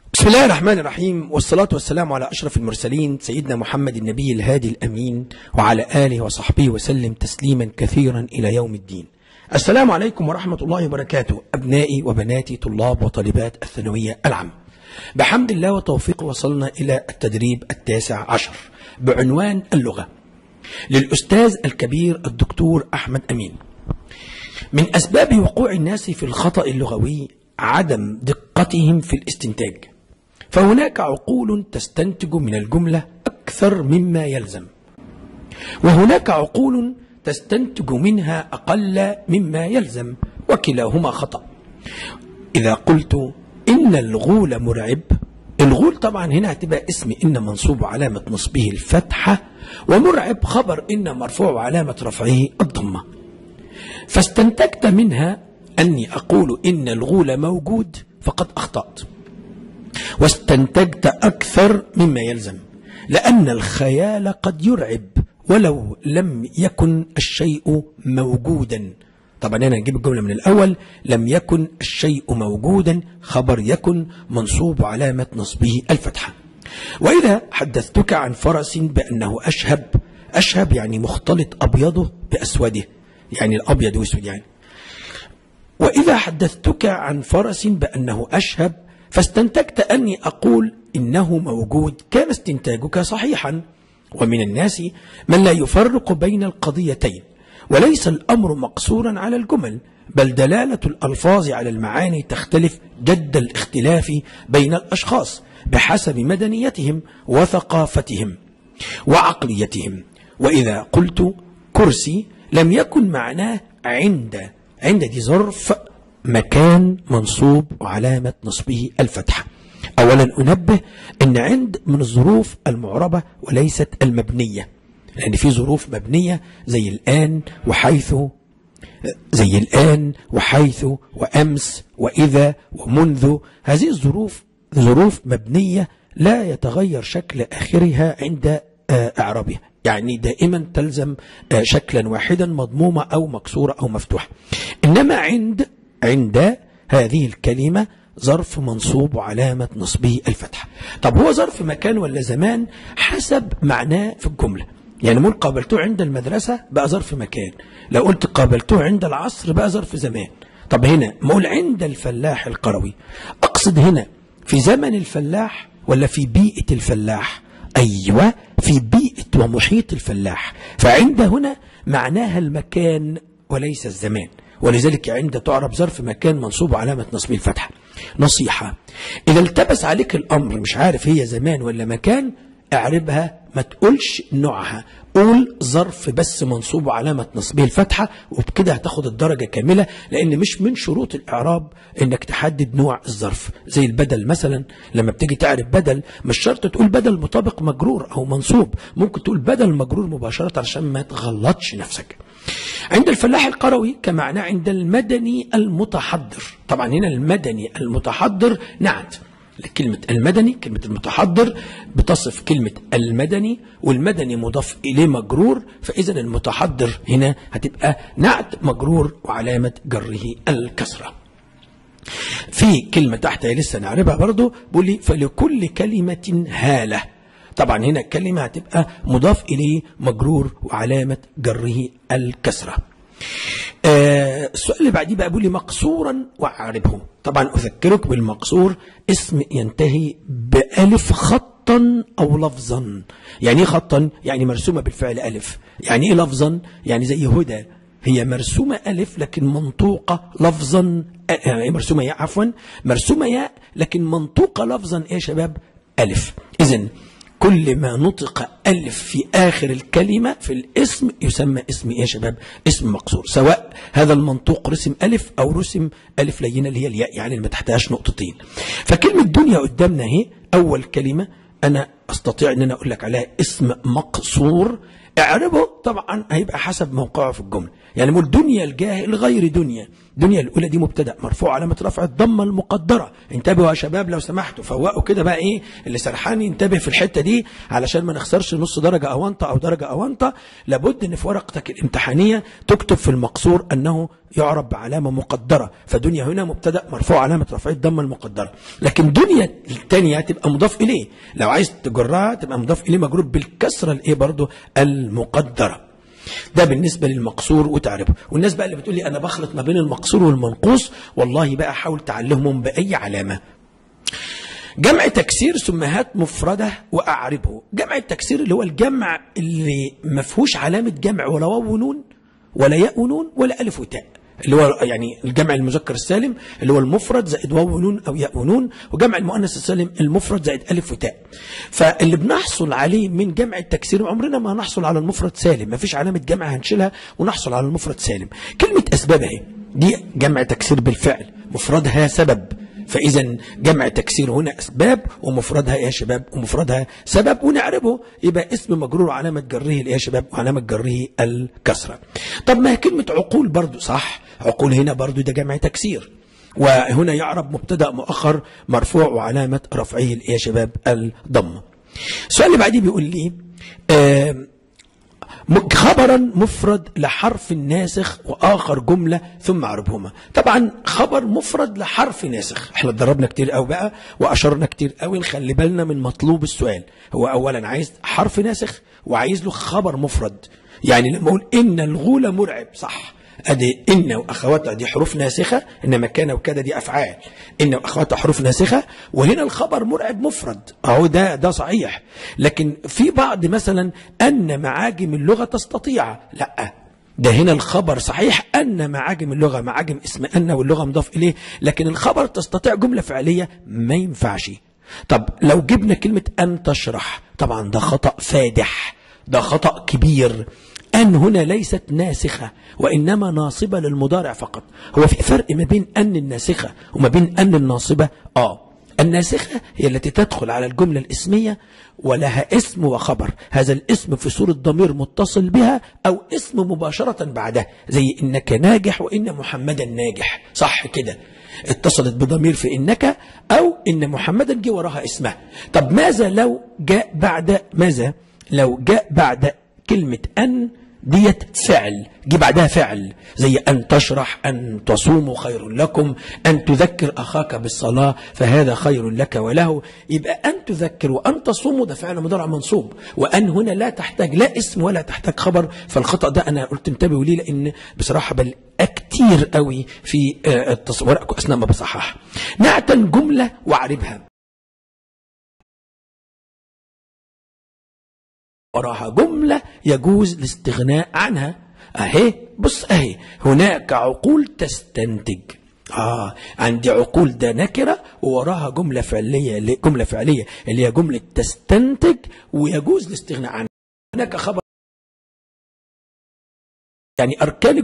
بسم الله الرحمن الرحيم والصلاة والسلام على أشرف المرسلين سيدنا محمد النبي الهادي الأمين وعلى آله وصحبه وسلم تسليما كثيرا إلى يوم الدين السلام عليكم ورحمة الله وبركاته أبنائي وبناتي طلاب وطالبات الثانوية العامة بحمد الله وتوفيقه وصلنا إلى التدريب التاسع عشر بعنوان اللغة للأستاذ الكبير الدكتور أحمد أمين من أسباب وقوع الناس في الخطأ اللغوي عدم دقتهم في الاستنتاج فهناك عقول تستنتج من الجملة أكثر مما يلزم وهناك عقول تستنتج منها أقل مما يلزم وكلاهما خطأ إذا قلت إن الغول مرعب الغول طبعا هنا هتبقى اسم إن منصوب علامة نصبه الفتحة ومرعب خبر إن مرفوع علامة رفعه الضمة فاستنتجت منها أني أقول إن الغول موجود فقد أخطأت واستنتجت أكثر مما يلزم لأن الخيال قد يرعب ولو لم يكن الشيء موجودا طبعا هنا نجيب الجملة من الأول لم يكن الشيء موجودا خبر يكن منصوب علامة نصبه الفتحة وإذا حدثتك عن فرس بأنه أشهب أشهب يعني مختلط أبيضه بأسوده يعني الأبيض وأسود يعني وإذا حدثتك عن فرس بأنه أشهب فاستنتجت أني أقول إنه موجود كان استنتاجك صحيحا ومن الناس من لا يفرق بين القضيتين وليس الأمر مقصورا على الجمل بل دلالة الألفاظ على المعاني تختلف جد الاختلاف بين الأشخاص بحسب مدنيتهم وثقافتهم وعقليتهم وإذا قلت كرسي لم يكن معناه عند عند دي ظرف مكان منصوب وعلامة نصبه الفتحة أولا أنبه أن عند من الظروف المعربة وليست المبنية لأن في ظروف مبنية زي الآن وحيث زي الآن وحيث وأمس وإذا ومنذ هذه الظروف ظروف مبنية لا يتغير شكل آخرها عند إعرابها يعني دائما تلزم شكلا واحدا مضمومة أو مكسورة أو مفتوحة إنما عند عند هذه الكلمة ظرف منصوب وعلامة نصبه الفتحة طب هو ظرف مكان ولا زمان حسب معناه في الجملة يعني مول قابلته عند المدرسة بقى ظرف مكان لو قلت قابلته عند العصر بقى ظرف زمان طب هنا مول عند الفلاح القروي أقصد هنا في زمن الفلاح ولا في بيئة الفلاح أيوة في بيئة ومحيط الفلاح فعند هنا معناها المكان وليس الزمان ولذلك عند تعرب ظرف مكان منصوب علامة نصب الفتحة نصيحة إذا التبس عليك الأمر مش عارف هي زمان ولا مكان اعربها ما تقولش نوعها قول ظرف بس منصوب علامة نصبه الفتحة وبكده هتاخد الدرجة كاملة لأن مش من شروط الإعراب إنك تحدد نوع الظرف زي البدل مثلا لما بتيجي تعرف بدل مش شرط تقول بدل مطابق مجرور أو منصوب ممكن تقول بدل مجرور مباشرة عشان ما تغلطش نفسك عند الفلاح القروي كمعنى عند المدني المتحضر طبعا هنا المدني المتحضر نعت كلمة المدني كلمة المتحضر بتصف كلمة المدني والمدني مضاف إليه مجرور فإذا المتحضر هنا هتبقى نعت مجرور وعلامة جره الكسرة في كلمة تحت لسه نعرفها برضو بيقول لي فلكل كلمة هالة طبعا هنا الكلمة هتبقى مضاف إليه مجرور وعلامة جره الكسرة آه السؤال اللي بعديه بقى بيقول لي مقصورا واعربه طبعا اذكرك بالمقصور اسم ينتهي بألف خطا او لفظا يعني ايه خطا يعني مرسومه بالفعل الف يعني ايه لفظا يعني زي هدى هي مرسومة ألف لكن منطوقة لفظا آه مرسومة ياء عفوا مرسومة ياء لكن منطوقة لفظا إيه يا شباب ألف إذن كل ما نطق ألف في آخر الكلمة في الاسم يسمى اسم إيه يا شباب اسم مقصور سواء هذا المنطوق رسم ألف أو رسم ألف لينة اللي هي الياء يعني اللي ما تحتهاش نقطتين فكلمة دنيا قدامنا اهي أول كلمة أنا أستطيع أن أنا أقول لك عليها اسم مقصور اعربه طبعا هيبقى حسب موقعه في الجملة يعني نقول دنيا الجاهل غير دنيا الدنيا الاولى دي مبتدا مرفوع علامه رفع الضمه المقدره انتبهوا يا شباب لو سمحتوا فوقوا كده بقى ايه اللي سرحان ينتبه في الحته دي علشان ما نخسرش نص درجه اونطه او درجه اونطه لابد ان في ورقتك الامتحانيه تكتب في المقصور انه يعرف بعلامه مقدره فدنيا هنا مبتدا مرفوع علامه رفع الضمه المقدره لكن دنيا الثانيه تبقى مضاف اليه لو عايز تجرها تبقى مضاف اليه مجرور بالكسره الايه برضه المقدره ده بالنسبة للمقصور وتعرفه والناس بقى اللي بتقول لي أنا بخلط ما بين المقصور والمنقوص والله بقى حاول تعلمهم بأي علامة جمع تكسير ثم هات مفردة وأعربه جمع التكسير اللي هو الجمع اللي ما فيهوش علامة جمع ولا واو ونون ولا ياء ونون ولا ألف وتاء اللي هو يعني الجمع المذكر السالم اللي هو المفرد زائد واو ونون او ياء ونون وجمع المؤنث السالم المفرد زائد الف وتاء فاللي بنحصل عليه من جمع التكسير عمرنا ما هنحصل على المفرد سالم ما فيش علامه جمع هنشيلها ونحصل على المفرد سالم كلمه اسباب اهي دي جمع تكسير بالفعل مفردها سبب فإذا جمع تكسير هنا أسباب ومفردها يا شباب ومفردها سبب ونعربه يبقى اسم مجرور علامة جره يا شباب وعلامة جره الكسرة طب ما هي كلمة عقول برضو صح عقول هنا برضو ده جمع تكسير وهنا يعرب مبتدا مؤخر مرفوع وعلامة رفعه يا شباب الضمة السؤال اللي بعديه بيقول لي آه خبرا مفرد لحرف ناسخ واخر جمله ثم اعربهما طبعا خبر مفرد لحرف ناسخ احنا اتدربنا كتير قوي بقى واشرنا كتير قوي نخلي بالنا من مطلوب السؤال هو اولا عايز حرف ناسخ وعايز له خبر مفرد يعني لما اقول ان الغول مرعب صح ادي ان واخواتها دي حروف ناسخه انما كان وكذا دي افعال ان واخواتها حروف ناسخه وهنا الخبر مرعب مفرد اهو ده ده صحيح لكن في بعض مثلا ان معاجم اللغه تستطيع لا ده هنا الخبر صحيح أن معاجم اللغة معاجم اسم أن واللغة مضاف إليه لكن الخبر تستطيع جملة فعلية ما ينفعش طب لو جبنا كلمة أن تشرح طبعا ده خطأ فادح ده خطأ كبير أن هنا ليست ناسخة وإنما ناصبة للمضارع فقط هو في فرق ما بين أن الناسخة وما بين أن الناصبة آه الناسخة هي التي تدخل على الجملة الاسمية ولها اسم وخبر هذا الاسم في صورة ضمير متصل بها أو اسم مباشرة بعدها زي إنك ناجح وإن محمدا ناجح صح كده اتصلت بضمير في إنك أو إن محمدا جه وراها اسمها طب ماذا لو جاء بعد ماذا لو جاء بعد كلمة أن ديت فعل جي بعدها فعل زي أن تشرح أن تصوموا خير لكم أن تذكر أخاك بالصلاة فهذا خير لك وله يبقى أن تذكر وأن تصوموا ده فعل مضارع منصوب وأن هنا لا تحتاج لا اسم ولا تحتاج خبر فالخطأ ده أنا قلت انتبهوا ليه لأن بصراحة بل كتير قوي في التصور أثناء ما بصحح نعتن جملة وأعربها وراها جملة يجوز الاستغناء عنها اهي بص اهي هناك عقول تستنتج آه عندي عقول ده نكرة ووراها جملة فعلية جملة فعلية اللي هي جملة تستنتج ويجوز الاستغناء عنها هناك خبر يعني أركان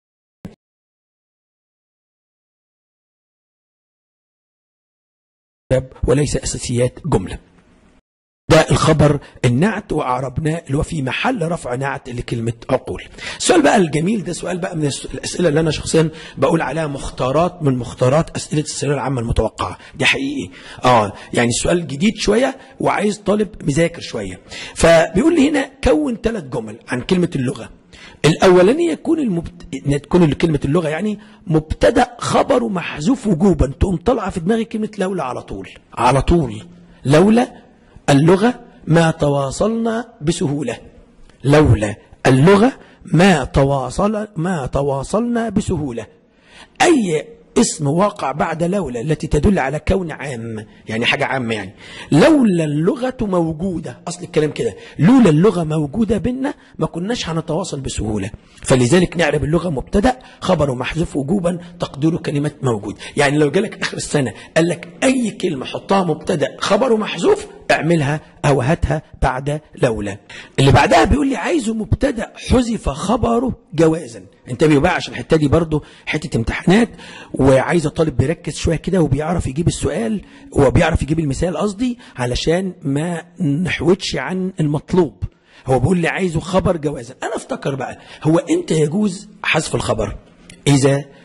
وليس أساسيات جملة ده الخبر النعت وأعربناه اللي هو في محل رفع نعت لكلمة عقول السؤال بقى الجميل ده سؤال بقى من الأسئلة اللي أنا شخصيا بقول عليها مختارات من مختارات أسئلة الثانوية العامة المتوقعة دي حقيقي اه يعني السؤال جديد شوية وعايز طالب مذاكر شوية فبيقول لي هنا كون ثلاث جمل عن كلمة اللغة الأولانية يكون المبت... تكون كلمة اللغة يعني مبتدأ خبر محذوف وجوبا تقوم طالعة في دماغي كلمة لولا على طول على طول لولا اللغة ما تواصلنا بسهولة لولا اللغة ما تواصل ما تواصلنا بسهولة أي اسم واقع بعد لولا التي تدل على كون عام يعني حاجة عامة يعني لولا اللغة موجودة أصل الكلام كده لولا اللغة موجودة بينا ما كناش هنتواصل بسهولة فلذلك نعرف اللغة مبتدأ خبر محذوف وجوبا تقديره كلمة موجود يعني لو جالك آخر السنة قال لك أي كلمة حطها مبتدأ خبر محذوف اعملها أو هاتها بعد لولا اللي بعدها بيقول لي عايزه مبتدأ حذف خبره جوازا انتبهوا بقى عشان الحته دي برضه حته امتحانات وعايز الطالب بيركز شويه كده وبيعرف يجيب السؤال وبيعرف يجيب المثال قصدي علشان ما نحوتش عن المطلوب هو بيقول لي عايزه خبر جوازا انا افتكر بقى هو انت يجوز حذف الخبر اذا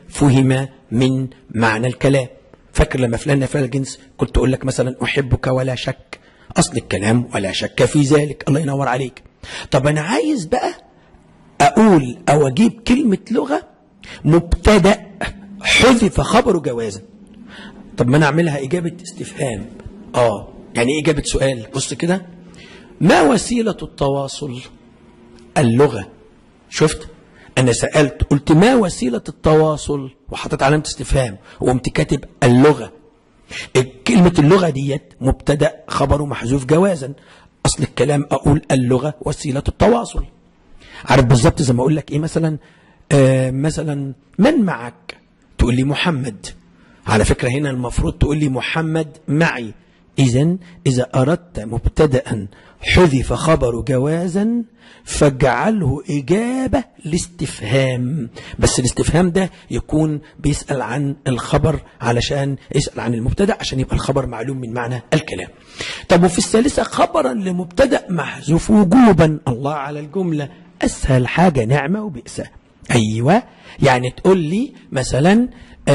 فهم من معنى الكلام فاكر لما فلان فلان الجنس كنت أقول لك مثلا أحبك ولا شك أصل الكلام ولا شك في ذلك الله ينور عليك طب أنا عايز بقى أقول أو أجيب كلمة لغة مبتدأ حذف خبره جوازا طب ما أنا أعملها إجابة استفهام آه يعني إيه إجابة سؤال بص كده ما وسيلة التواصل اللغة شفت أنا سألت قلت ما وسيلة التواصل وحطيت علامة استفهام وقمت كاتب اللغة كلمة اللغة ديت مبتدأ خبره محذوف جوازا أصل الكلام أقول اللغة وسيلة التواصل عارف بالظبط زي ما أقول لك إيه مثلا آه مثلا من معك تقول لي محمد على فكرة هنا المفروض تقول لي محمد معي إذا إذا أردت مبتدأ حذف خبر جوازا فاجعله إجابة لاستفهام بس الاستفهام ده يكون بيسأل عن الخبر علشان يسأل عن المبتدأ عشان يبقى الخبر معلوم من معنى الكلام طب وفي الثالثة خبرا لمبتدأ محذوف وجوبا الله على الجملة أسهل حاجة نعمة وبئسة أيوة يعني تقول لي مثلا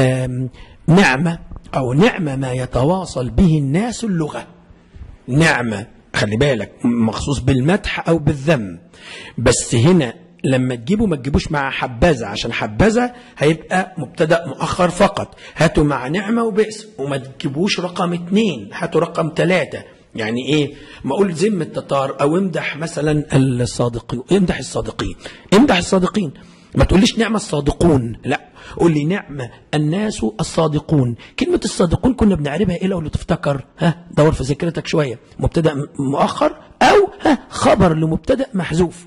نعمة أو نعمة ما يتواصل به الناس اللغة نعمة خلي بالك مخصوص بالمدح أو بالذم بس هنا لما تجيبه ما تجيبوش مع حبذا عشان حبذا هيبقى مبتدا مؤخر فقط هاتوا مع نعمة وبئس وما تجيبوش رقم اتنين هاتوا رقم ثلاثة يعني ايه ما اقول ذم التتار او امدح مثلا الصادقين امدح الصادقين امدح الصادقين ما تقوليش نعمة الصادقون لا قول لي نعمة الناس الصادقون كلمة الصادقون كنا بنعربها ايه لو تفتكر ها دور في ذاكرتك شوية مبتدأ مؤخر او ها خبر لمبتدأ محذوف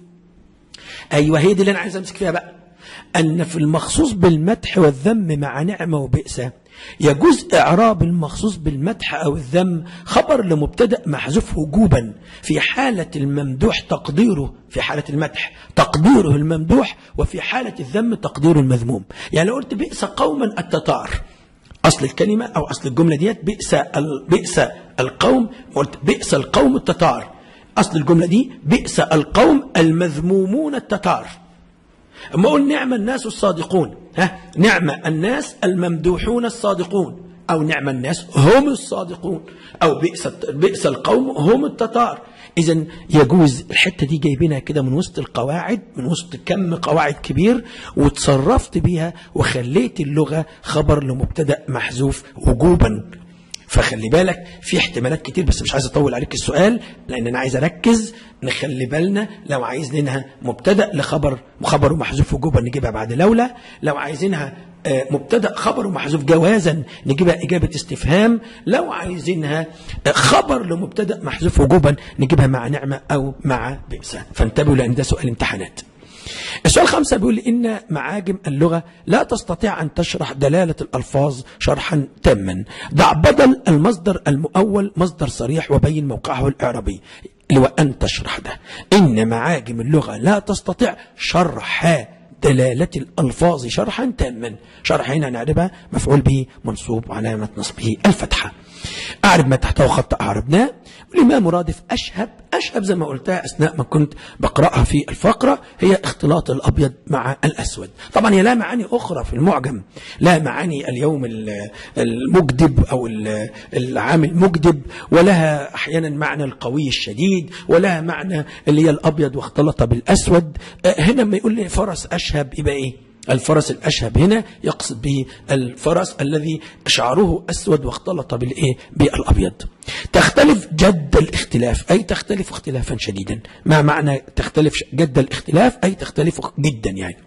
ايوه هي دي اللي انا عايز امسك فيها بقى ان في المخصوص بالمدح والذم مع نعمة وبئسة يجوز إعراب المخصوص بالمدح أو الذم خبر لمبتدأ محذوف وجوبا في حالة الممدوح تقديره في حالة المدح تقديره الممدوح وفي حالة الذم تقديره المذموم يعني لو قلت بئس قوما التتار أصل الكلمة أو أصل الجملة ديت بئس بئس القوم قلت بئس القوم التتار أصل الجملة دي بئس القوم المذمومون التتار اما اقول نعم الناس الصادقون ها نعم الناس الممدوحون الصادقون او نعم الناس هم الصادقون او بئس بئس القوم هم التتار اذا يجوز الحته دي جايبينها كده من وسط القواعد من وسط كم قواعد كبير وتصرفت بيها وخليت اللغه خبر لمبتدا محذوف وجوبا فخلي بالك في احتمالات كتير بس مش عايز اطول عليك السؤال لان انا عايز اركز نخلي بالنا لو عايزينها مبتدا لخبر خبر محذوف وجوبا نجيبها بعد لولا لو عايزينها مبتدا خبر محذوف جوازا نجيبها اجابه استفهام لو عايزينها خبر لمبتدا محذوف وجوبا نجيبها مع نعمه او مع بئس فانتبهوا لان ده سؤال امتحانات السؤال خمسة بيقول إن معاجم اللغة لا تستطيع أن تشرح دلالة الألفاظ شرحا تاما ضع بدل المصدر المؤول مصدر صريح وبين موقعه الإعرابي اللي هو أن تشرح ده إن معاجم اللغة لا تستطيع شرح دلالة الألفاظ شرحا تاما شرح هنا نعربها مفعول به منصوب علامة نصبه الفتحة أعرب ما تحته خط أعربناه ولما مرادف أشهب أشهب زي ما قلتها أثناء ما كنت بقرأها في الفقرة هي اختلاط الأبيض مع الأسود طبعا هي لا معاني أخرى في المعجم لا معاني اليوم المجدب أو العام المجدب ولها أحيانا معنى القوي الشديد ولها معنى اللي هي الأبيض واختلط بالأسود هنا ما يقول لي فرس أشهب يبقى إيه الفرس الأشهب هنا يقصد به الفرس الذي شعره أسود واختلط بالإيه بالأبيض تختلف جد الاختلاف أي تختلف اختلافا شديدا ما معنى تختلف جد الاختلاف أي تختلف جدا يعني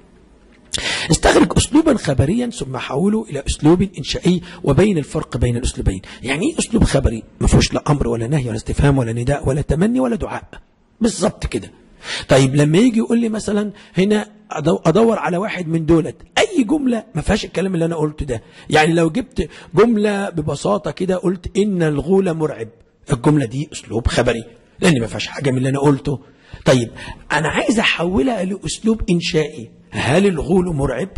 استخرج أسلوبا خبريا ثم حوله إلى أسلوب إنشائي وبين الفرق بين الأسلوبين يعني إيه أسلوب خبري ما فيهوش لا أمر ولا نهي ولا استفهام ولا نداء ولا تمني ولا دعاء بالظبط كده طيب لما يجي يقول لي مثلا هنا ادور على واحد من دولت اي جمله ما فيهاش الكلام اللي انا قلته ده يعني لو جبت جمله ببساطه كده قلت ان الغول مرعب الجمله دي اسلوب خبري لان ما فيهاش حاجه من اللي انا قلته طيب انا عايز احولها لاسلوب انشائي هل الغول مرعب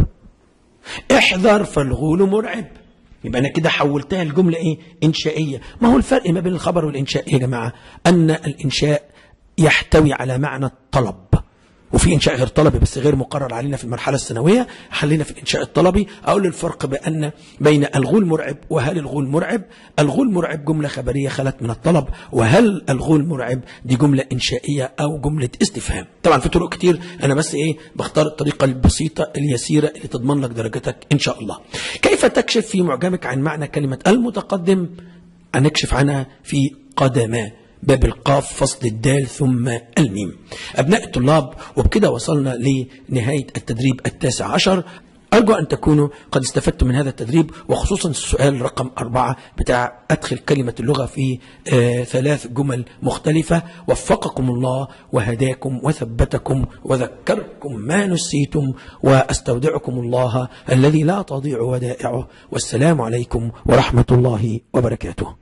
احذر فالغول مرعب يبقى انا كده حولتها الجمله ايه انشائيه ما هو الفرق ما بين الخبر والانشاء يا جماعه ان الانشاء يحتوي على معنى الطلب وفي إنشاء غير طلبي بس غير مقرر علينا في المرحلة الثانوية حلينا في الإنشاء الطلبي أقول الفرق بأن بين الغول مرعب وهل الغول مرعب الغول مرعب جملة خبرية خلت من الطلب وهل الغول مرعب دي جملة إنشائية أو جملة استفهام طبعا في طرق كتير أنا بس إيه بختار الطريقة البسيطة اليسيرة اللي تضمن لك درجتك إن شاء الله كيف تكشف في معجمك عن معنى كلمة المتقدم هنكشف عنها في قدما باب القاف فصل الدال ثم الميم أبناء الطلاب وبكده وصلنا لنهاية التدريب التاسع عشر أرجو أن تكونوا قد استفدتم من هذا التدريب وخصوصا السؤال رقم أربعة بتاع أدخل كلمة اللغة في آه ثلاث جمل مختلفة وفقكم الله وهداكم وثبتكم وذكركم ما نسيتم وأستودعكم الله الذي لا تضيع ودائعه والسلام عليكم ورحمة الله وبركاته